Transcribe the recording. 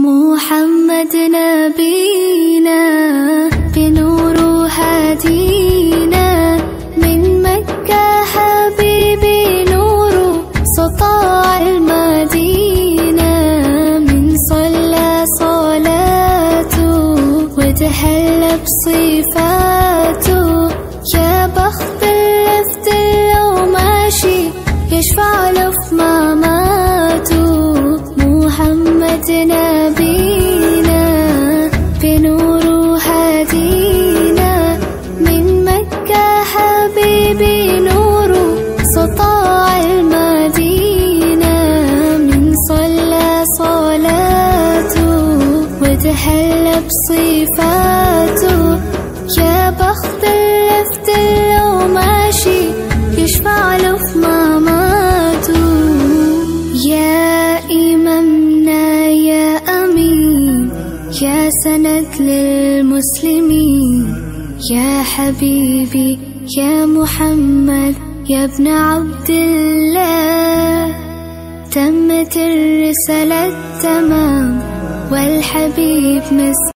محمد نبينا بنور هدينا من مكة حبيبي نور سطاع المدينة من صلى صلاته وتحلى بصفاته يا بخت اللي لو ماشي يشفع له في مماته محمد نبينا بنور هدينا من مكة حبيبي نور سطاع المدينة من صلى صلاته وتحلى بصفاته يا بخت اللي لو ماشي يشفع له في مماته يا إمامنا يا أمين يا سند للمسلمين يا حبيبي يا محمد يا ابن عبد الله تمت الرسالة تمام والحبيب مس